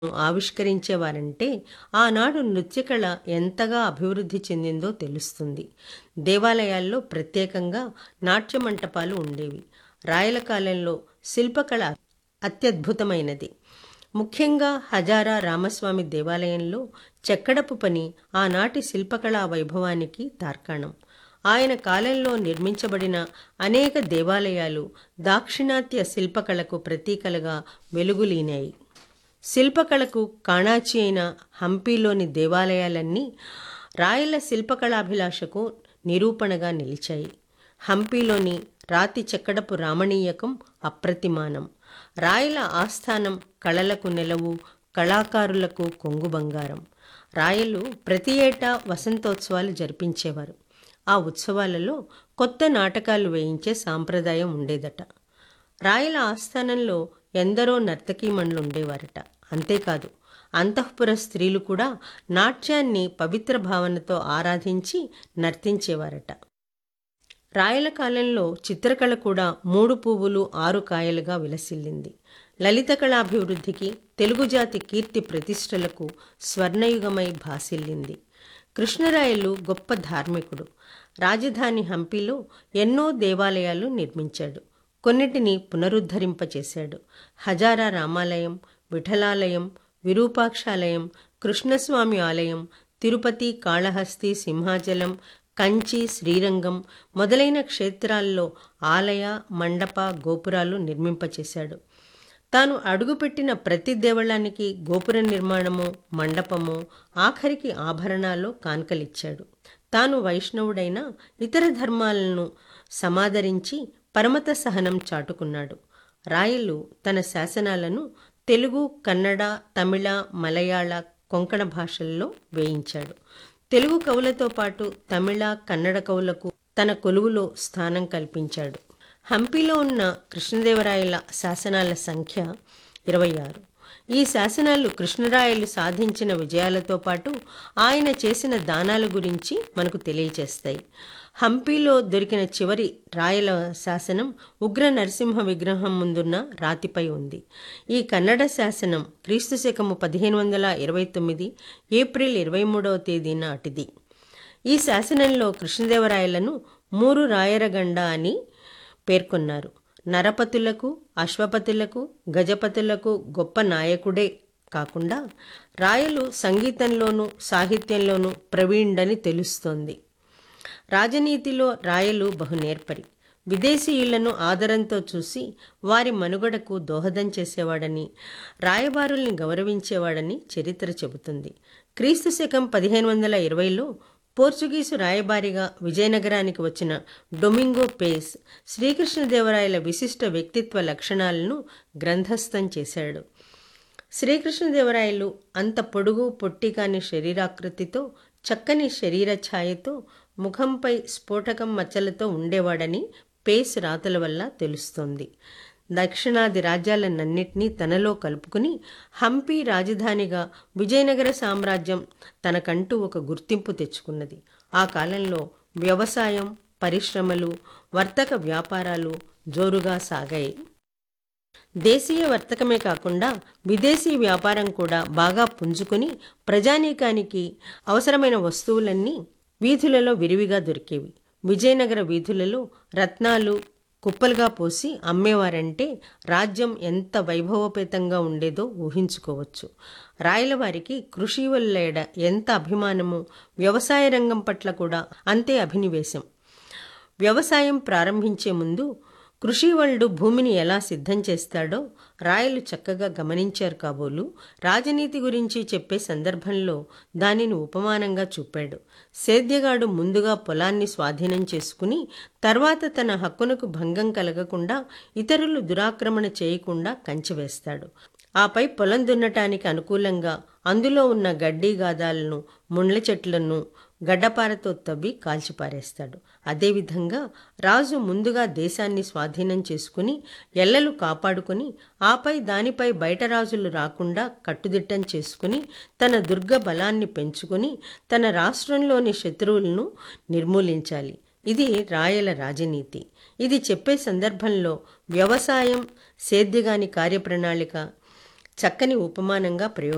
ఆవిష్కరించేవారంటే ఆనాడు నృత్యకళ ఎంతగా అభివృద్ధి చెందిందో తెలుస్తుంది దేవాలయాల్లో ప్రత్యేకంగా నాట్య మంటపాలు ఉండేవి రాయల కాలంలో శిల్పకళ అత్యద్భుతమైనది ముఖ్యంగా హజారా రామస్వామి దేవాలయంలో చెక్కడపు పని ఆనాటి శిల్పకళా వైభవానికి తార్కాణం ఆయన కాలంలో నిర్మించబడిన అనేక దేవాలయాలు దాక్షిణాత్య శిల్పకళకు ప్రతీకలుగా వెలుగులీనాయి శిల్పకళకు కాణాచి అయిన హంపీలోని దేవాలయాలన్నీ రాయల శిల్పకళాభిలాషకు నిరూపణగా నిలిచాయి హంపీలోని రాతి చెక్కడపు రామణీయకం అప్రతిమానం రాయల ఆస్థానం కళలకు నెలవు కళాకారులకు కొంగు బంగారం రాయలు ప్రతి ఏటా వసంతోత్సవాలు జరిపించేవారు ఆ ఉత్సవాలలో కొత్త నాటకాలు వేయించే సాంప్రదాయం ఉండేదట రాయల ఆస్థానంలో ఎందరో నర్తకీమణులు ఉండేవారట అంతేకాదు అంతఃపుర స్త్రీలు కూడా నాట్యాన్ని పవిత్ర భావనతో ఆరాధించి నర్తించేవారట రాయల కాలంలో చిత్రకళ కూడా మూడు పువ్వులు ఆరు కాయలుగా విలసిల్లింది లలిత కళాభివృద్ధికి తెలుగు జాతి కీర్తి ప్రతిష్టలకు స్వర్ణయుగమై భాసిల్లింది కృష్ణరాయలు గొప్ప ధార్మికుడు రాజధాని హంపీలో ఎన్నో దేవాలయాలు నిర్మించాడు కొన్నిటిని పునరుద్ధరింపచేశాడు హజారా రామాలయం విఠలాలయం విరూపాక్షాలయం కృష్ణస్వామి ఆలయం తిరుపతి కాళహస్తి సింహాచలం కంచి శ్రీరంగం మొదలైన క్షేత్రాల్లో ఆలయ మండప గోపురాలు నిర్మింపచేశాడు తాను అడుగుపెట్టిన ప్రతి దేవళానికి గోపుర నిర్మాణము మండపము ఆఖరికి ఆభరణాలు కాన్కలిచ్చాడు తాను వైష్ణవుడైన ఇతర ధర్మాలను సమాదరించి పరమత సహనం చాటుకున్నాడు రాయలు తన శాసనాలను తెలుగు కన్నడ తమిళ మలయాళ కొంకణ భాషల్లో వేయించాడు తెలుగు కవులతో పాటు తమిళ కన్నడ కవులకు తన కొలువులో స్థానం కల్పించాడు హంపీలో ఉన్న కృష్ణదేవరాయల శాసనాల సంఖ్య ఇరవై ఆరు ఈ శాసనాలు కృష్ణరాయలు సాధించిన విజయాలతో పాటు ఆయన చేసిన దానాల గురించి మనకు తెలియచేస్తాయి హంపీలో దొరికిన చివరి రాయల శాసనం ఉగ్ర నరసింహ విగ్రహం ముందున్న రాతిపై ఉంది ఈ కన్నడ శాసనం క్రీస్తు శకము పదిహేను వందల ఇరవై తొమ్మిది ఏప్రిల్ ఇరవై మూడవ తేదీ నాటిది ఈ శాసనంలో కృష్ణదేవరాయలను మూరు రాయరగండ అని పేర్కొన్నారు నరపతులకు అశ్వపతులకు గజపతులకు గొప్ప నాయకుడే కాకుండా రాయలు సంగీతంలోనూ సాహిత్యంలోనూ ప్రవీణుడని తెలుస్తోంది రాజనీతిలో రాయలు బహునేర్పరి విదేశీయులను ఆదరంతో చూసి వారి మనుగడకు దోహదం చేసేవాడని రాయబారుల్ని గౌరవించేవాడని చరిత్ర చెబుతుంది క్రీస్తు శకం పదిహేను వందల ఇరవైలో పోర్చుగీసు రాయబారిగా విజయనగరానికి వచ్చిన డొమింగో పేస్ శ్రీకృష్ణదేవరాయల విశిష్ట వ్యక్తిత్వ లక్షణాలను గ్రంథస్థం చేశాడు శ్రీకృష్ణదేవరాయలు అంత పొడుగు పొట్టి కాని శరీరాకృతితో చక్కని శరీర ఛాయతో ముఖంపై స్ఫోటకం మచ్చలతో ఉండేవాడని పేస్ రాతల వల్ల తెలుస్తోంది దక్షిణాది రాజ్యాలన్నింటినీ తనలో కలుపుకుని హంపి రాజధానిగా విజయనగర సామ్రాజ్యం తనకంటూ ఒక గుర్తింపు తెచ్చుకున్నది ఆ కాలంలో వ్యవసాయం పరిశ్రమలు వర్తక వ్యాపారాలు జోరుగా సాగాయి దేశీయ వర్తకమే కాకుండా విదేశీ వ్యాపారం కూడా బాగా పుంజుకొని ప్రజానీకానికి అవసరమైన వస్తువులన్నీ వీధులలో విరివిగా దొరికేవి విజయనగర వీధులలో రత్నాలు కుప్పలుగా పోసి అమ్మేవారంటే రాజ్యం ఎంత వైభవోపేతంగా ఉండేదో ఊహించుకోవచ్చు రాయలవారికి కృషి వల్లేడ ఎంత అభిమానము వ్యవసాయ రంగం పట్ల కూడా అంతే అభినివేశం వ్యవసాయం ప్రారంభించే ముందు కృషి వాళ్ళు భూమిని ఎలా సిద్ధం చేస్తాడో రాయలు చక్కగా గమనించారు కాబోలు రాజనీతి గురించి చెప్పే సందర్భంలో దానిని ఉపమానంగా చూపాడు సేద్యగాడు ముందుగా పొలాన్ని స్వాధీనం చేసుకుని తర్వాత తన హక్కునకు భంగం కలగకుండా ఇతరులు దురాక్రమణ చేయకుండా కంచె వేస్తాడు ఆపై పొలం దున్నటానికి అనుకూలంగా అందులో ఉన్న గడ్డి గాదాలను ముండ్ల చెట్లను గడ్డపారతో తవ్వి కాల్చిపారేస్తాడు అదేవిధంగా రాజు ముందుగా దేశాన్ని స్వాధీనం చేసుకుని ఎల్లలు కాపాడుకుని ఆపై దానిపై బయట రాజులు రాకుండా కట్టుదిట్టం చేసుకుని తన దుర్గ బలాన్ని పెంచుకుని తన రాష్ట్రంలోని శత్రువులను నిర్మూలించాలి ఇది రాయల రాజనీతి ఇది చెప్పే సందర్భంలో వ్యవసాయం సేద్యగాని కార్యప్రణాళిక చక్కని ఉపమానంగా ప్రయోగ